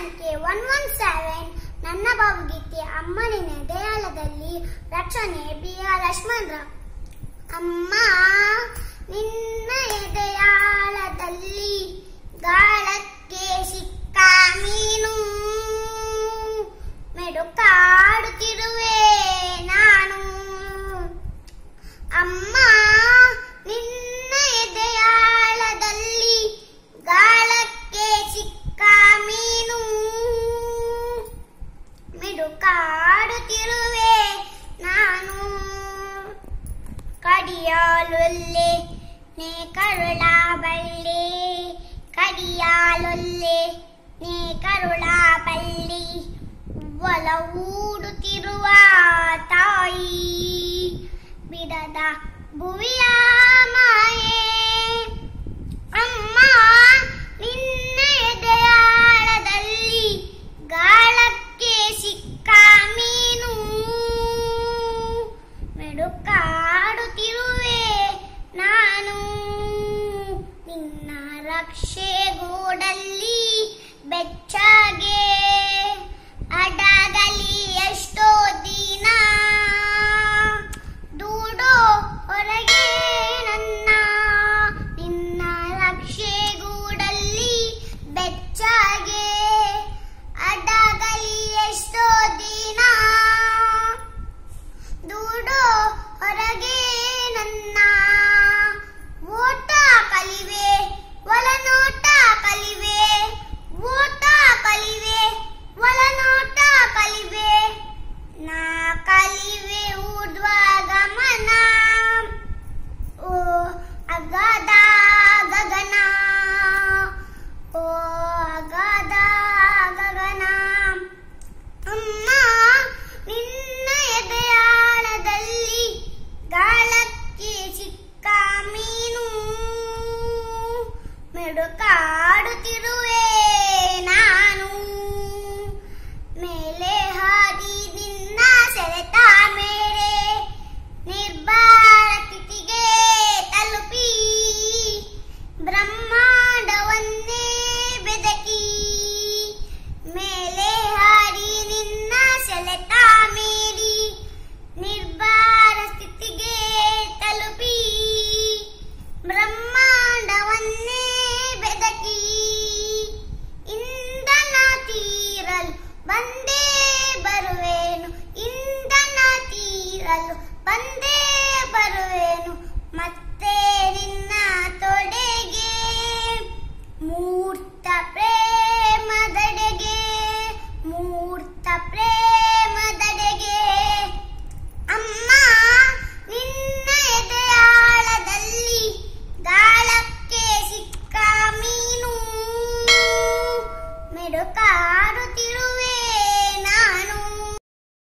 ಸಂಖ್ಯೆ one one seven ನನ್ನ ಭಾವಗೀತೆ ಅಮ್ಮನಿನ ದಯಾಳದಲ್ಲಿ ರಕ್ಷಣೆ ಬಿ ಆರ್ ಲಕ್ಷ್ಮಣ್ ರಾವ್ ಅಮ್ಮ ನಿನ್ನ ಎದೆಯಾಳದಲ್ಲಿ ಗಾಳಕ್ಕೆ ಸಿಕ್ಕ ಮೀನು ಮೆಡುಕಾಡುತ್ತಿರುವೆ ನಾನು ಅಮ್ಮ ನಿನ್ನ ಎದೆಯಾಳದಲ್ಲಿ ಗಾಳಕ್ಕೆ ಸಿಕ್ಕ ಮೀನು ಮಿಡುಕಾಡುತ್ತಿರುವೆ ನಾನು ಕಡಿಯಾಲೊಲ್ಲೆ ನೇ ಕರುಳ ಬಳ್ಳಿ ಕಡಿಯಾಲೊಲ್ಲೆ ನೇ ಕರುಳ ಬಳ್ಳಿ ಒಲ ಊಡುತ್ತಿರುವ ತಾಯಿ ಬಿಡದ ಭುವಿಯ ಮಾಯೆ ಅಮ್ಮ ನಿನ್ನ ಎದೆಯಾಳದಲ್ಲಿ ಗಾಳಕ್ಕೆ ಸಿಕ್ಕ ಮೀನು ಮೆಡುಕಾಡುತ್ತಿರುವೆ ನಾನು ನಿನ್ನ ರಕ್ಷೆಗೂಡಲ್ಲಿ ಬೆಚ್ಚಗೆ ಅಡಗಲಿ ಎಷ್ಟೋ ದಿನ ದೂಡೋ ಹೊರಗೆ ನನ್ನ ನಿನ್ನ ರಕ್ಷೆಗೂಡಲ್ಲಿ ಬೆಚ್ಚಗೆ ಅಡಗಲಿ ಎಷ್ಟೋ ದಿನ ದೂಡೋ ಹೊರಗೆ ನನ್ನ ಓಟ ಕಲಿವೆ ಒಳನೋಟ ಕಲಿವೆ ಓಟ ಕಲಿವೆ ಒಳನೋಟ ಕಲಿವೆ ನಾ ಕಲಿವೆ ಊರ್ಧ್ವ ಗಮನ ಓ ಅಗದ ಗಗನ ಓ ಅಗದ ಗಗನ ಅಮ್ಮ ನಿನ್ನ ಎದೆಯಾಳದಲ್ಲಿ ಗಾಳಕ್ಕೆ ಸಿಕ್ಕ ಮೀನು ಮೆಡುಕಾಡುತ್ತಿರುವೆ ನಾನು ಮೇಲೆ ಹಾದಿ ನಿನ್ನ ಸೆಳೆತ ಮೇರೆ ನಿರ್ಭರ ಸ್ಥಿತಿಗೆ ತಲುಪಿ ಬ್ರಹ್ಮಾಂಡವನ್ನೇ ಬೆದಕಿ ಮೇಲೆ ಹಾರಿ ನಿನ್ನ ಸೆಳೆತ ಮೀರಿ ನಿರ್ಭರ ಸ್ಥಿತಿಗೆ ತಲುಪಿ ಬ್ರಹ್ಮಾಂಡವನ್ನೇ ಬೆದಕಿ ಇಂಧನ ತೀರಲು ಬಂದೇ ಬರುವೇನು ಇಂಧನ ತೀರಲು ಬಂದೇ ಬರುವೇನು ಮತ್ತೆ ನಿನ್ನ ತೊಡೆ